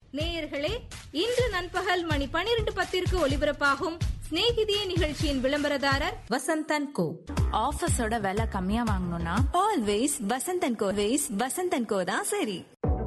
நேயர்களே இன்று நண்பகல் மணி பனிரெண்டு பத்திற்கு ஒலிபரப்பாகும் சிநேகிதியே நிகழ்ச்சியின் விளம்பரதாரர் வசந்தன் கோ ஆஃபீஸோட விலை கம்மியா வாங்கணும்னா always Vasanthan co ways Vasanthan co தான் சரி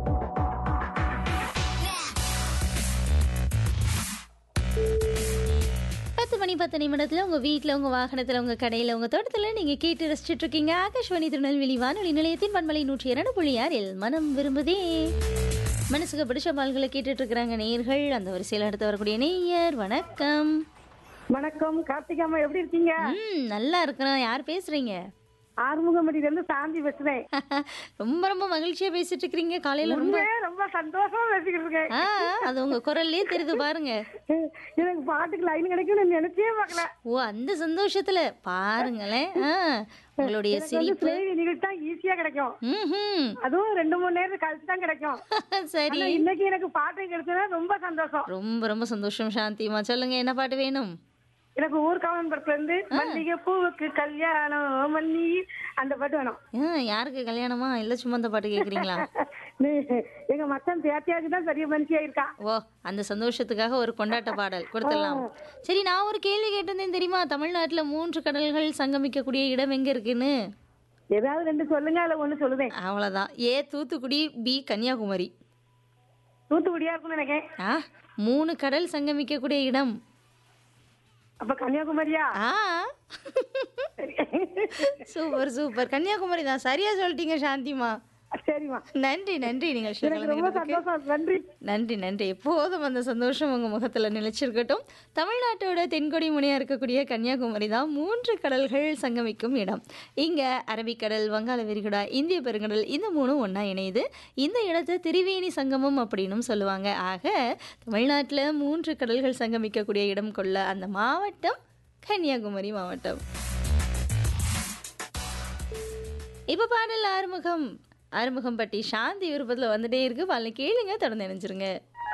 பத்து மணி பத்து நிமிடத்தில் உங்கள் வீட்டில் உங்கள் வாகனத்தில் உங்கள் கடையில் உங்கள் தோட்டத்தில் நீங்கள் கேட்டு ரசிச்சுட்டு இருக்கீங்க ஆகாஷ்வாணி திருநெல்வேலி வானொலி நிலையத்தின் பண்பலை நூற்றி இரண்டு புள்ளி ஆறில் மனம் விரும்புதே மனசுக்கு பிடிச்ச பால்களை கேட்டுட்டு இருக்கிறாங்க நேயர்கள் அந்த வரிசையில் அடுத்து வரக்கூடிய நேயர் வணக்கம் வணக்கம் கார்த்திகாமா எப்படி இருக்கீங்க ம் நல்லா இருக்கிறோம் யார் பேசுறீங்க ஆறுமுகமடியில இருந்து சாந்தி பேசுறேன் ரொம்ப ரொம்ப மகிழ்ச்சியா பேசிட்டு இருக்கிறீங்க காலையில ரொம்ப உண்மையே ரொம்ப சந்தோஷமா பேசிக்கிட்டு இருக்கேன் ஆ அது உங்க குரல்லே தெரியுது பாருங்க எனக்கு பாட்டுக்கு லைன் கிடைக்கும்னு நினைச்சே பார்க்கல ஓ அந்த சந்தோஷத்துல பாருங்களேன் ஆ, உங்களுடைய எனக்கு வந்து சிரிப்பு செய்தி நிகழ்ச்சி தான் ஈஸியா கிடைக்கும் ம் அதுவும் ரெண்டு மூணு நேரம் கழிச்சு தான் கிடைக்கும் சரி ஆனா இன்னைக்கு எனக்கு பாட்டு கிடைச்சதுன்னா ரொம்ப சந்தோஷம் ரொம்ப ரொம்ப சந்தோஷம் சாந்திமா சொல்லுங்க என்ன பாட்டு வேணும் எனக்கு ஊர்காவன் படத்துல இருந்து மல்லிகை பூவுக்கு கல்யாணம் மல்லி அந்த பாட்டு வேணும் ஆ, யாருக்கு கல்யாணமா இல்ல சும்மா அந்த பாட்டு கேக்குறீங்களா நீ- எங்க மச்சான் பேத்தியாச்சு தான் பெரிய மனுஷியா இருக்கா ஓ அந்த சந்தோஷத்துக்காக ஒரு கொண்டாட்ட பாடல் கொடுத்துடலாம் சரி நான் ஒரு கேள்வி கேட்டிருந்தேன் தெரியுமா தமிழ்நாட்டுல மூன்று கடல்கள் சங்கமிக்கக்கூடிய இடம் எங்க இருக்குன்னு ஏதாவது ரெண்டு சொல்லுங்க அதுல ஒண்ணு சொல்லுதேன் அவ்வளவுதான் ஏ தூத்துக்குடி பி கன்னியாகுமரி தூத்துக்குடியா இருக்கும்னு நினைக்கிறேன் ஆ மூணு கடல் சங்கமிக்கக்கூடிய இடம் அப்ப கன்னியாகுமரியா ஆ சூப்பர் சூப்பர் கன்னியாகுமரி தான் சரியா சொல்லிட்டீங்க சாந்திமா சரிம்மா நன்றி நன்றி நீங்கள் எனக்கு ரொம்ப சந்தோஷம் நன்றி நன்றி நன்றி எப்போதும் அந்த சந்தோஷம் உங்கள் முகத்தில் நிலைச்சிருக்கட்டும் தமிழ்நாட்டோட தென்கொடி முனையாக இருக்கக்கூடிய கன்னியாகுமரி தான் மூன்று கடல்கள் சங்கமிக்கும் இடம் இங்கே அரபிக்கடல் வங்காள விரிகுடா இந்திய பெருங்கடல் இந்த மூணும் ஒன்றா இணையுது இந்த இடத்தை திரிவேணி சங்கமம் அப்படின்னும் சொல்லுவாங்க ஆக தமிழ்நாட்டில் மூன்று கடல்கள் சங்கமிக்கக்கூடிய இடம் கொள்ள அந்த மாவட்டம் கன்னியாகுமரி மாவட்டம் இப்போ பாடல் ஆறுமுகம் ஆறுமுகம் பட்டி சாந்தி விருப்பத்தில் வந்துட்டே இருக்கு பாருங்க கேளுங்க தொடர்ந்து நினைச்சிருங்க